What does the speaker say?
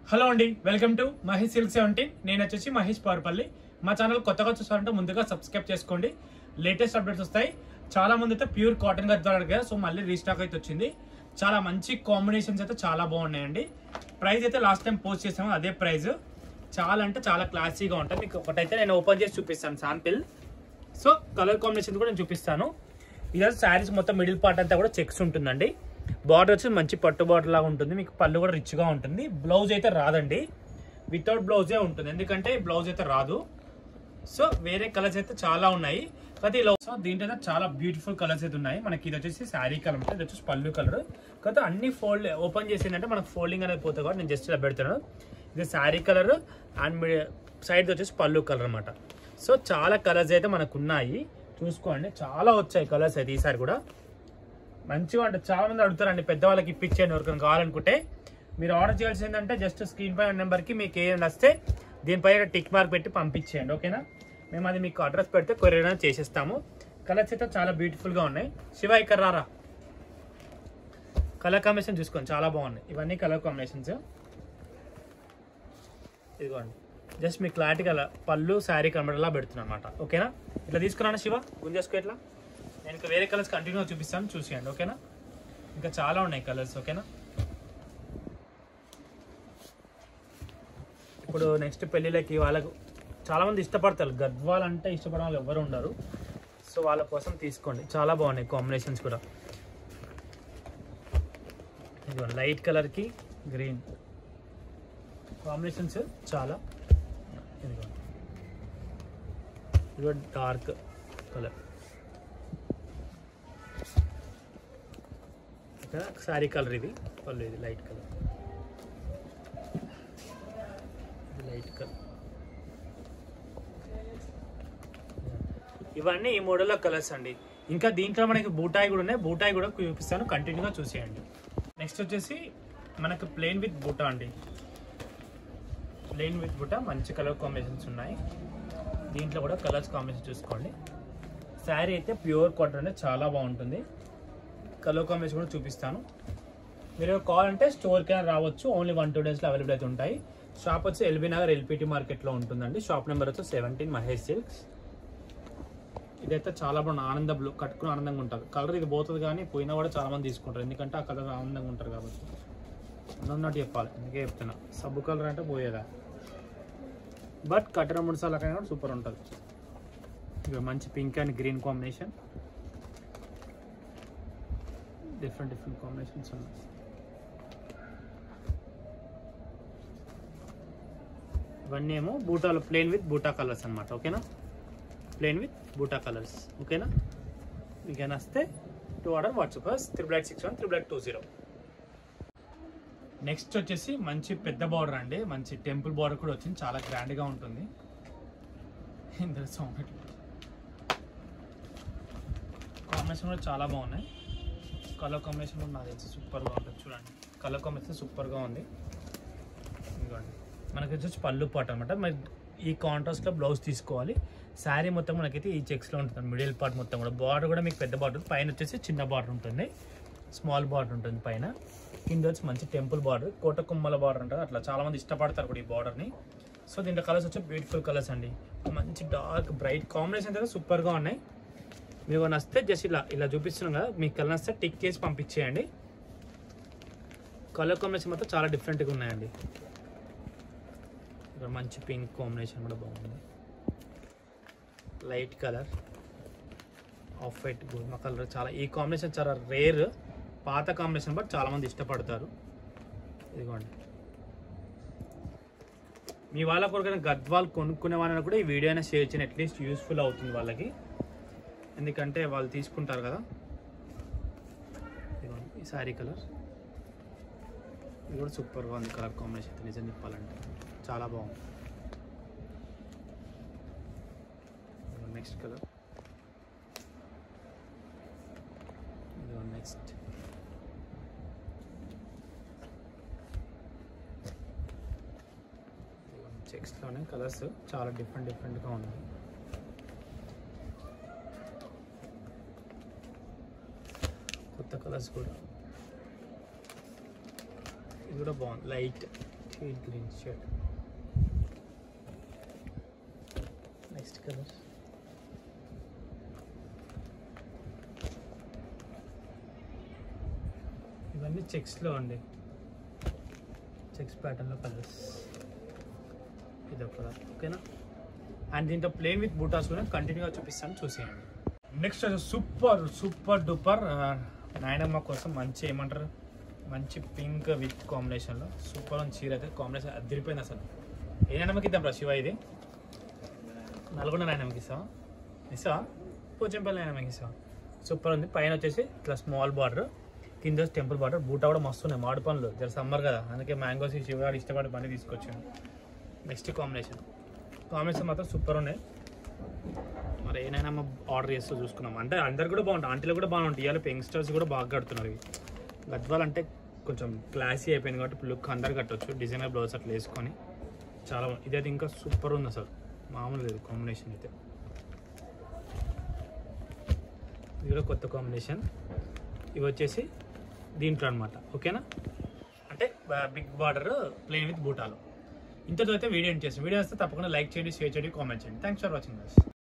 hello అండి welcome to Mahesh silk seventeen నేను వచ్చేసి మహేష్ పవర్పల్లి మా ఛానల్ కొత్తగా చూసారంటే ముందుగా సబ్స్క్రైబ్ చేసుకోండి లేటెస్ట్ అప్డేట్స్ వస్తాయి చాలా మంది అయితే ప్యూర్ కాటన్ గద్దాలు అడిగారు సో మళ్ళీ రీస్టాక్ అయితే వచ్చింది చాలా మంచి కాంబినేషన్స్ అయితే చాలా బాగున్నాయండి ప్రైస్ అయితే లాస్ట్ టైం పోస్ట్ చేసాము అదే ప్రైస్ చాలా అంటే చాలా క్లాసీగా ఉంటుంది మీకు ఒకటైతే నేను ఓపెన్ చేసి చూపిస్తాను శాంపిల్ సో కలర్ కాంబినేషన్ కూడా నేను చూపిస్తాను ఇదే శారీస్ మొత్తం మిడిల్ పార్ట్ అంతా కూడా చెక్స్ ఉంటుందండి బార్డర్ వచ్చి మంచి పట్టు బార్డర్ లాగా ఉంటుంది మీకు పళ్ళు కూడా రిచ్గా ఉంటుంది బ్లౌజ్ అయితే రాదండి వితౌట్ బ్లౌజే ఉంటుంది ఎందుకంటే బ్లౌజ్ అయితే రాదు సో వేరే కలర్స్ అయితే చాలా ఉన్నాయి కాకపోతే ఇలా సో దీంట్లో అయితే చాలా బ్యూటిఫుల్ కలర్స్ అయితే ఉన్నాయి మనకి ఇది వచ్చేసి శారీ కలర్ ఉంటుంది ఇది వచ్చేసి పళ్ళు కలర్ కాకపోతే అన్ని ఫోల్డ్ ఓపెన్ చేసిందంటే మనకు ఫోల్డింగ్ అనేది పోతుంది కాబట్టి నేను జస్ట్ ఇలా పెడతాను ఇది శారీ కలర్ అండ్ సైడ్ వచ్చేసి పళ్ళు కలర్ అనమాట సో చాలా కలర్స్ అయితే మనకు ఉన్నాయి చూసుకోండి చాలా వచ్చాయి కలర్స్ అయితే ఈసారి కూడా మంచిగా అంటే చాలా మంది అడుగుతారండి పెద్దవాళ్ళకి ఇప్పించేయండి ఎవరికైనా కావాలనుకుంటే మీరు ఆర్డర్ చేయాల్సి ఏంటంటే జస్ట్ స్క్రీన్ పై నెంబర్కి మీకు ఏం వస్తే దీనిపై టిక్ మార్క్ పెట్టి పంపించేయండి ఓకేనా మేము అది మీకు అడ్రస్ పెడితే కొరియర్ అనేది చేసేస్తాము కలర్స్ అయితే చాలా బ్యూటిఫుల్గా ఉన్నాయి శివ ఇక్కడ రారా కలర్ కాంబినేషన్ చూసుకోండి చాలా బాగున్నాయి ఇవన్నీ కలర్ కాంబినేషన్స్ ఇదిగోండి జస్ట్ మీ క్లారిటీ కల పళ్ళు శారీ కనబడేలా పెడుతున్నాను అనమాట ఓకేనా ఇట్లా తీసుకున్నాను శివ గుంజేసుకో ఇట్లా నేను ఇంకా వేరే కలర్స్ కంటిన్యూ చూపిస్తాను చూసేయండి ఓకేనా ఇంకా చాలా ఉన్నాయి కలర్స్ ఓకేనా ఇప్పుడు నెక్స్ట్ పెళ్ళిళ్ళకి వాళ్ళకు చాలా మంది ఇష్టపడతారు గద్వాల్ అంటే ఇష్టపడే వాళ్ళు ఎవరు ఉండరు సో వాళ్ళ కోసం తీసుకోండి చాలా బాగున్నాయి కాంబినేషన్స్ కూడా ఇదిగో లైట్ కలర్కి గ్రీన్ కాంబినేషన్స్ చాలా ఇదిగో ఇదిగో డార్క్ కలర్ ఇక్కడ శారీ కలర్ ఇది పళ్ళు ఇది లైట్ కలర్ ఇది లైట్ కలర్ ఇవన్నీ ఈ మోడల్లో కలర్స్ అండి ఇంకా దీంట్లో మనకి బూటాయి కూడా ఉన్నాయి బూటాయి కూడా చూపిస్తాను కంటిన్యూగా చూసేయండి నెక్స్ట్ వచ్చేసి మనకు ప్లెయిన్ విత్ బూటా అండి ప్లెయిన్ విత్ బూటా మంచి కలర్ కాంబినేషన్స్ ఉన్నాయి దీంట్లో కూడా కలర్స్ కాంబినేషన్ చూసుకోండి శారీ అయితే ప్యూర్ కాటన్ అంటే చాలా బాగుంటుంది కలర్ కాంబినేషన్ కూడా చూపిస్తాను మీరు కావాలంటే స్టోర్కైనా రావచ్చు ఓన్లీ వన్ టూ డేస్లో అవైలబుల్ అయితే ఉంటాయి షాప్ వచ్చి ఎల్బీ నగర్ ఎల్పిటి మార్కెట్లో ఉంటుందండి షాప్ నెంబర్ వచ్చి సెవెంటీన్ మహేష్ సిల్క్స్ ఇదైతే చాలా బాగుంది ఆనంద బ్లూ కట్టుకుని ఆనందంగా ఉంటుంది కలర్ ఇది పోతుంది కానీ పోయినా కూడా చాలా మంది తీసుకుంటారు ఎందుకంటే ఆ కలర్ ఆనందంగా ఉంటారు కాబట్టి ఉన్నట్టు చెప్పాలి అందుకే చెప్తున్నా సబ్బు కలర్ అంటే పోయేదా బట్ కట్టడం మూడు సార్లు కూడా సూపర్ ఉంటుంది ఇక మంచి pink and green combination different different combinations ఉన్నాయి ఇవన్నీ ఏమో బూటాలు ప్లేన్ విత్ బూటా కలర్స్ అనమాట ఓకేనా ప్లేన్ విత్ బూటా కలర్స్ ఓకేనా మీకు వస్తే to order WhatsApp triple eight six one triple eight two zero next వచ్చేసి మంచి పెద్ద బార్డర్ అండి మంచి టెంపుల్ బార్డర్ కూడా వచ్చింది చాలా గ్రాండ్గా ఉంటుంది ఇందులో సౌండ్ కాంబినేషన్ కూడా చాలా బాగున్నాయి కలర్ కాంబినేషన్ కూడా నాకు తెలిసి సూపర్గా ఉంటుంది చూడండి కలర్ కాంబినేషన్ సూపర్గా ఉంది ఇదిగోండి మనకి వచ్చేసి పళ్ళు పాట అనమాట మరి ఈ కాంట్రాస్ట్లో బ్లౌజ్ తీసుకోవాలి శారీ మొత్తం మనకైతే ఈ చెక్స్లో ఉంటుంది మిడిల్ పార్ట్ మొత్తం కూడా బార్డర్ కూడా మీకు పెద్ద బార్డర్ పైన వచ్చేసి చిన్న బార్డర్ ఉంటుంది స్మాల్ బార్డర్ ఉంటుంది పైన కింద వచ్చి మంచి టెంపుల్ బార్డర్ కోట కుమ్మల బార్డర్ ఉంటుంది అట్లా చాలా మంది ఇష్టపడతారు కూడా ఈ బార్డర్ని సో దీంట్లో కలర్స్ వచ్చి బ్యూటిఫుల్ కలర్స్ అండి మంచి డార్క్ బ్రైట్ కాంబినేషన్ అయితే సూపర్గా ఉన్నాయి మీకు నచ్చితే జస్ట్ ఇలా ఇలా చూపిస్తున్నాం కదా మీకు కలర్ నచ్చితే టిక్ చేసి పంపించేయండి కలర్ కాంబినేషన్ మాత్రం చాలా డిఫరెంట్గా ఉన్నాయండి ఇక్కడ మంచి పింక్ కాంబినేషన్ కూడా బాగుంది లైట్ కలర్ ఆఫ్ వైట్ గోధుమ కలర్ చాలా ఈ కాంబినేషన్ చాలా రేర్ పాత కాంబినేషన్ బట్ చాలా మంది ఇష్టపడతారు ఇదిగోండి మీ వాళ్ళ కొరకైనా గద్వాల్ కొనుక్కునే వాళ్ళని కూడా ఈ వీడియో అయినా షేర్ చేయని అట్లీస్ట్ యూస్ఫుల్ అవుతుంది వాళ్ళకి ఎందుకంటే వాళ్ళు తీసుకుంటారు కదా ఇదిగోండి ఈ శారీ కలర్ ఇది కూడా సూపర్గా ఉంది కలర్ కాంబినేషన్ నిజం చెప్పాలంటే చాలా బాగుంది నెక్స్ట్ కలర్ నెక్స్ట్ చెక్స్లోనే కలర్స్ చాలా డిఫరెంట్ డిఫరెంట్గా ఉన్నాయి కొత్త కలర్స్ కూడా ఇది కూడా బాగుంది light shade green shade next colour ఇవన్నీ చెక్స్లో అండి చెక్స్ ప్యాటర్న్లో కలర్స్ ఇది ఒక కలర్ ఓకేనా అండ్ దీంట్లో ప్లేన్ విత్ బూటాస్ కూడా కంటిన్యూగా చూపిస్తాను చూసేయండి నెక్స్ట్ సూపర్ సూపర్ డూపర్ నాయనమ్మ కోసం మంచి ఏమంటారు మంచి పింక్ విత్ కాంబినేషన్లో సూపర్ అని చీర అయితే కాంబినేషన్ అదిరిపోయింది అసలు ఏ నాయనమ్మకి ఇద్దాం రా శివ ఇది నల్గొండ నాయనమ్మకి ఇస్తావా ఇస్తావా పోచంపల్లి నాయనమ్మకి ఇస్తావా సూపర్ ఉంది పైన వచ్చేసి ఇట్లా స్మాల్ బార్డర్ కింద టెంపుల్ బార్డర్ బూటా కూడా మస్తు ఉన్నాయి మామిడి పండ్లు జర సమ్మర్ కదా అందుకే మ్యాంగోస్ శివగాడు ఇష్టపడి పని తీసుకొచ్చాను నెక్స్ట్ కాంబినేషన్ కాంబినేషన్ మాత్రం సూపర్ ఉన్నాయి మరి ఏనైనా ఆర్డర్ చేస్తూ చూసుకున్నాం అంటే అందరు కూడా బాగుంటాయి ఆంటీలు కూడా బాగుంటాయి ఇవాళ యంగ్స్టర్స్ కూడా బాగా కడుతున్నారు ఇవి గద్వాల్ అంటే కొంచెం క్లాసీ అయిపోయింది కాబట్టి లుక్ అందరు కట్టొచ్చు డిజైనర్ బ్లౌజ్ అట్లా వేసుకొని చాలా బాగుంది ఇదైతే ఇంకా సూపర్ ఉంది అసలు మామూలు లేదు కాంబినేషన్ అయితే ఇది కూడా కొత్త కాంబినేషన్ ఇవి వచ్చేసి దీంట్లో అనమాట ఓకేనా అంటే బిగ్ బార్డర్ ప్లేన్ విత్ బూటాలు ఇంతతో అయితే వీడియో ఎండ్ చేస్తాం వీడియో వస్తే తప్పకుండా లైక్ చేయండి షేర్ చేయండి కామెంట్ చేయండి థ్యాంక్స్ ఫర్ వాచింగ్